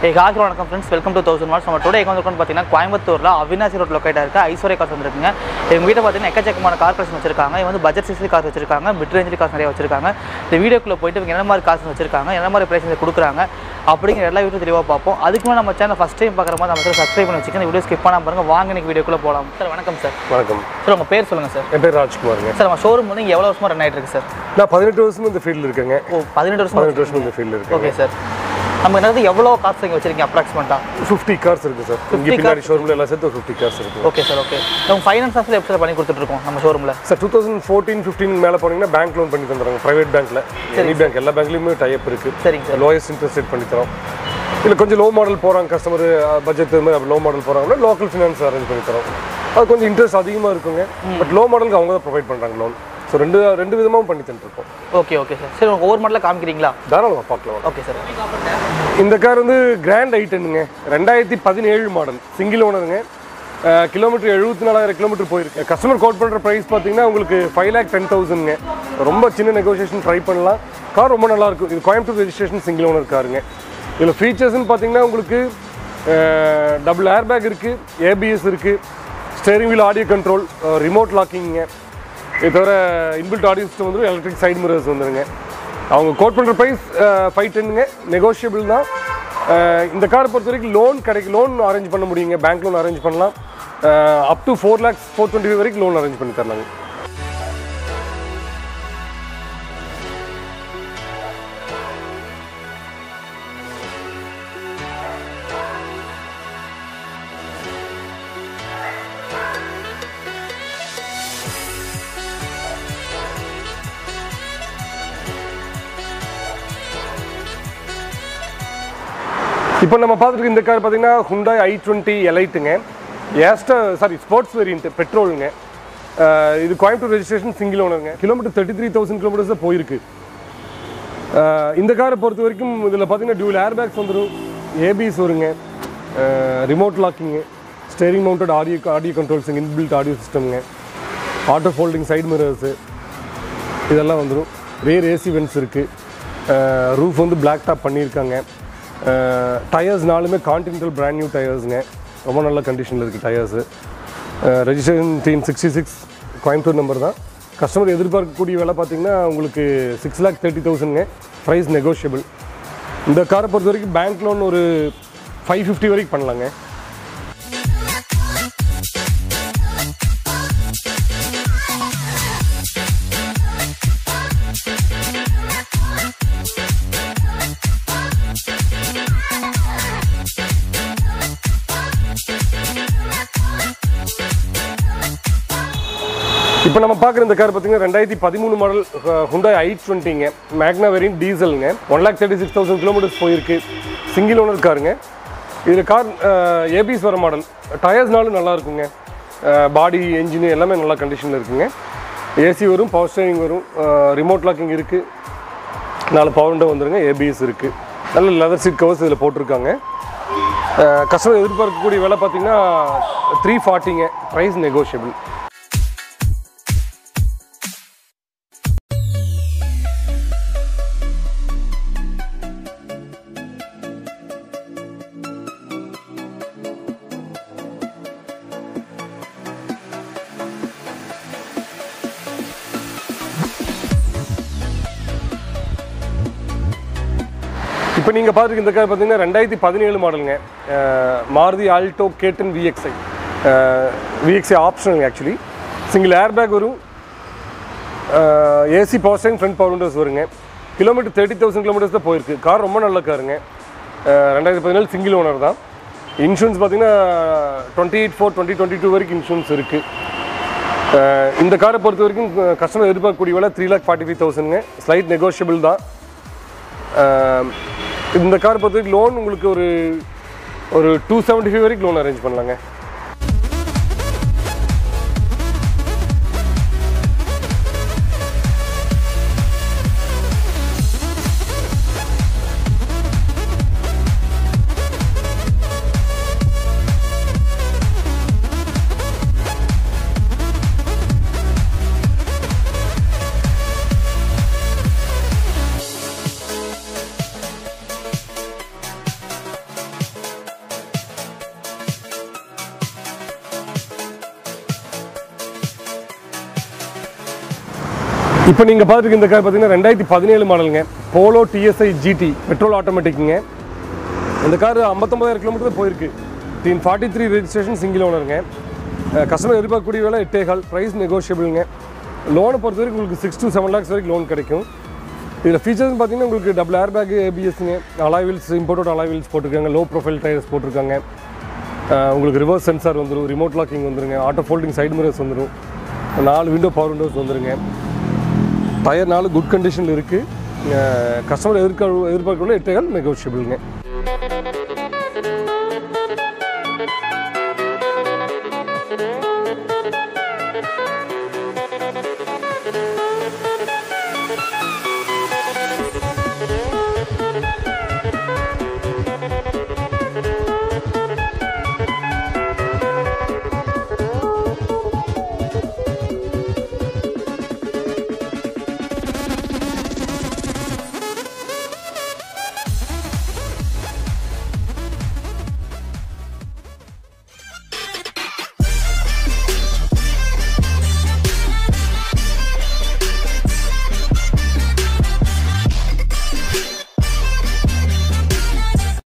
ஏ காய்க்கு வணக்கம் friends welcome to thousand watts நம்ம டுடே எங்கே வந்துருக்கோம்னு பார்த்தீங்கன்னா கோயம்புத்தூரில் அவினாசி ரோட் லொக்கேட்டாக இருக்க ஐஸ்வர்யா கார்ஸ் வந்துருக்குங்க எங்கள் வீட்டை பார்த்தீங்கன்னா எக்கச்சக்கமான கார் கலெக்ஷன் வச்சிருக்காங்க இவங்க வந்து பட்ஜெட் சிசி கார்ஸ் வச்சிருக்காங்க மிட் ரேஞ்சில் கார்ஸ் நிறைய வச்சிருக்காங்க இந்த வீடியோக்குள்ளே போயிட்டு இவங்க என்ன மாதிரி காசு வச்சிருக்காங்க என்ன மாதிரி பிரைஸ் கொடுக்குறாங்க அப்படிங்கிற எல்லா வீடியோ தெளிவாக பார்ப்போம் அதுக்கு மேலே நம்ம சேனல் ஃபஸ்ட் டைம் பார்க்குற மாதிரி நம்ம சேனல் சப்ஸ்கிரைப் பண்ணி வச்சுக்கோங்க வீடியோ ஸ்கிப் பண்ணாமல் பாருங்க வாங்க இன்னைக்கு வீடியோக்குள்ளே போகலாம் சார் வணக்கம் சார் வணக்கம் சார் உங்கள் பேர் சொல்லுங்கள் சார் என் பேர் ராஜ்குமாருங்க சார் நம்ம ஷோரூம் வந்து இங்கே எவ்வளோ வருஷமாக ரன் ஆகிட்டு இருக்கு சார் நான் பதினெட்டு வருஷம் இந்த ஃபீல்டில் இருக்கேங்க ஓ பதினெட்டு வருஷமா பதினெட்டு வருஷம் இந்த ஃபீல்டில் இருக்கேன் ஓகே சார் நம்ம என்னது எவ்வளோ காசு இங்கே வச்சிருக்கீங்க அப்ராக்சிமேட்டாக ஃபிஃப்டி கார்ஸ் இருக்குது சார் இங்கே 50 பின்னாடி ஷோரூமில் எல்லாம் சேர்த்து ஒரு ஃபிஃப்டி கார்ஸ் இருக்குது ஓகே சார் ஓகே நம்ம ஃபைனான்ஸ் ஆஃபில் எப்படி சார் பண்ணி கொடுத்துட்ருக்கோம் நம்ம ஷோரூமில் sir two thousand fourteen fifteen மேலே போனீங்கன்னா பேங்க் லோன் பண்ணி தந்துடுறாங்க ப்ரைவேட் பேங்க்கில் எனி பேங்க் எல்லா பேங்க்லேயுமே டைப் இருக்குது சரிங்க சார் லோயஸ்ட் இன்ட்ரெஸ்ட் ரேட் பண்ணி தரோம் இல்லை கொஞ்சம் லோ மாடல் போகிறாங்க கஸ்டமர் பட்ஜெட் மாதிரி லோ மாடல் போகிறாங்கன்னா லோக்கல் ஃபினான்ஸ் அரேஞ்ச் பண்ணி தரோம் அது கொஞ்சம் இன்ட்ரெஸ்ட் அதிகமாக இருக்குங்க பட் லோ மாடலுக்கு அவங்க தான் ப்ரொவைட் பண்ணுறாங்க லோன் ஸோ ரெண்டு ரெண்டு விதமாகவும் பண்ணி தந்துருக்கோம் ஓகே ஓகே சார் சரி உங்கள் ஒவ்வொரு மாடலாக காமிக்கிறீங்களா தாராளமாக பார்க்கலாம் ஓகே சார் இந்த கார் வந்து கிராண்ட் ஐட்டனுங்க ரெண்டாயிரத்தி பதினேழு மாடல் சிங்கிள் ஓனருங்க கிலோமீட்டர் எழுபத்தி நாலாயிரம் கிலோமீட்டர் போயிருக்கு கஸ்டமர் கோட் பண்ணுற ப்ரைஸ் பார்த்தீங்கன்னா உங்களுக்கு ஃபைவ் லேக் டென் தௌசண்ட்ங்க ரொம்ப சின்ன நெகோசியேஷன் ட்ரை பண்ணலாம் கார் ரொம்ப நல்லா இருக்கும் இது கோயம்புத்தூர் ரெஜிஸ்ட்ரேஷன் சிங்கிள் ஓனர் காருங்க இதில் ஃபீச்சர்ஸ்னு பார்த்தீங்கன்னா உங்களுக்கு டபுள் ஏர் பேக் இருக்குது ஏபிஎஸ் இருக்குது steering wheel audio control remote லாக்கிங்க இது தவிர இன்பில்ட் ஆடியோ சிஸ்டம் வந்து எலக்ட்ரிக் சைடு மிரர்ஸ் வந்துருங்க அவங்க கோட் பண்ணுற ப்ரைஸ் ஃபைவ் டென்னுங்க நெகோஷியபிள் தான் அஹ் இந்த காரை பொறுத்த வரைக்கும் லோன் கிடைக்கும் லோன் அரேஞ்ச் பண்ண முடியுங்க பேங்க் லோன் அரேஞ்ச் பண்ணலாம் up to four lakhs four twenty வரைக்கும் லோன் அரேஞ்ச் பண்ணி தரலாங்க இப்போ நம்ம பார்த்துட்டு இந்த கார் பார்த்தீங்கன்னா ஹுண்டாய் ஐ டுவெண்ட்டி எலைட்டுங்க ஏஸ்டா சாரி ஸ்போர்ட்ஸ் வேரியன்ட் பெட்ரோலுங்க அஹ் இது கோயம்புத்தூர் ரெஜிஸ்ட்ரேஷன் சிங்கிள் ஓனருங்க kilometre thirty three thousand kilometres தான் போயிருக்கு அஹ் இந்த காரை பொறுத்த வரைக்கும் இதில் பார்த்தீங்கன்னா டியூல் ஏர் பேக்ஸ் வந்துடும் ஏபிஎஸ் வருங்க remote locking steering mounted audio audio கண்ட்ரோல்ஸுங்க இன்பில்ட் ஆடியோ சிஸ்டம்ங்க ஆட்டோ ஃபோல்டிங் சைடு மிரர்ஸு இதெல்லாம் வந்துடும் ரேர் ஏசி வென்ஸ் இருக்குது ரூஃப் வந்து பிளாக் டாப் பண்ணியிருக்காங்க டயர்ஸ் நாலுமே கான்டினென்டல் பிராண்ட் நியூ டயர்ஸுங்க ரொம்ப நல்ல கண்டிஷனில் இருக்குது tyres registration T N sixty six Coimbatore number தான் கஸ்டமர் எதிர்பார்க்கக்கூடிய விலை பார்த்தீங்கன்னா உங்களுக்கு சிக்ஸ் லேக் தேர்ட்டி தௌசண்ட்ங்க ப்ரைஸ் நெகோஷியபிள் இந்த காரை பொறுத்த வரைக்கும் பேங்க் லோன் ஒரு ஃபைவ் ஃபிஃப்டி வரைக்கும் பண்ணலாங்க இப்போ நம்ம பார்க்குற இந்த கார் பார்த்தீங்கன்னா ரெண்டாயிரத்தி பதிமூணு மாடல் ஹுண்டாய் ஐ டுவெண்ட்டிங்க மேக்னா வேரியன்ட் டீசலுங்க one lakh thirty six thousand kilometres போயிருக்கு சிங்கிள் ஓனர் காருங்க இதில் கார் ஏபிஎஸ் வர மாடல் டயர்ஸ்னாலும் நல்லா இருக்குங்க பாடி என்ஜின் எல்லாமே நல்ல கண்டிஷனில் இருக்குங்க ஏசி வரும் பவர் ஸ்டேரிங் வரும் ரிமோட் லாக்கிங் இருக்குது நாலு பவர் விண்டோ வந்துருங்க ஏபிஎஸ் இருக்குது நல்ல லெதர் சீட் கவர்ஸ் இதில் போட்டிருக்காங்க கஸ்டமர் எதிர்பார்க்கக்கூடிய விலை பார்த்தீங்கன்னா த்ரீ ஃபார்ட்டிங்க ப்ரைஸ் நெகோஷியபிள் இப்போ நீங்கள் பார்த்துருக்கு இந்த கார் பார்த்தீங்கன்னா ரெண்டாயிரத்தி பதினேழு மாடலுங்க அஹ் மாருதி ஆல்டோ கேட்டன் V X I V X I optional actually single air bag வரும் AC power steering front power windows வருங்க கிலோமீட்டர் தேர்ட்டி தௌசண்ட் கிலோமீட்டர்ஸ் தான் போயிருக்கு கார் ரொம்ப நல்ல காருங்க அஹ் ரெண்டாயிரத்தி பதினேழு சிங்கிள் ஓனர் தான் இன்சூரன்ஸ் பார்த்தீங்கன்னா twenty eight four twenty twenty two வரைக்கும் இன்சூரன்ஸ் இருக்குது இந்த காரை பொறுத்த வரைக்கும் கஸ்டமர் எதிர்பார்க்கக்கூடிய விலை த்ரீ லேக் ஃபார்ட்டி ஃபைவ் தௌசண்ட்ங்க ஸ்லைட் நெகோஷியபிள் தான் அஹ் இந்த கார் பொறுத்த வரைக்கும் லோன் உங்களுக்கு ஒரு ஒரு டூ செவன்ட்டி ஃபைவ் வரைக்கும் லோன் அரேஞ்ச் பண்ணலாங்க இப்போ நீங்கள் பார்த்துருக்கு இந்த கார் பார்த்தீங்கன்னா ரெண்டாயிரத்தி பதினேழு மாடலுங்க போலோ டிஎஸ்ஐ ஜிடி பெட்ரோல் ஆட்டோமேட்டிக்குங்க இந்த கார் ஐம்பத்தொம்பதாயிரம் கிலோமீட்டர் போயிருக்கு T N forty three registration single ஓனருங்க கஸ்டமர் எதிர்பார்க்கக்கூடிய வேலை எட்டேகால் ப்ரைஸ் நெகோஷியபிளுங்க லோனை பொறுத்த வரைக்கும் உங்களுக்கு சிக்ஸ் to செவன் லேக்ஸ் வரைக்கும் லோன் கிடைக்கும் இதில் ஃபீச்சர்ஸ் பார்த்தீங்கன்னா உங்களுக்கு டபுள் ஏர் பேக் ஏபிஎஸ்ங்க அலாய்வில்ஸ் இம்போர்ட்டட் அலாய்வில்ஸ் போட்டிருக்காங்க லோ ப்ரொஃபைல் டயர்ஸ் போட்டிருக்காங்க அஹ் உங்களுக்கு ரிவர்ஸ் சென்சார் வந்துடும் ரிமோட் லாக்கிங் வந்துருங்க ஆட்டோ ஃபோல்டிங் சைடு மிரர்ஸ் வந்துடும் நாலு விண்டோ பவர் விண்டோஸ் வந்துருங்க டயர் நாலு குட் கண்டிஷனில் இருக்குது கஸ்டமர் எதிர்க்க எதிர்பார்க்கக்கூடிய எட்டேகால் நெகோஷியபிளுங்க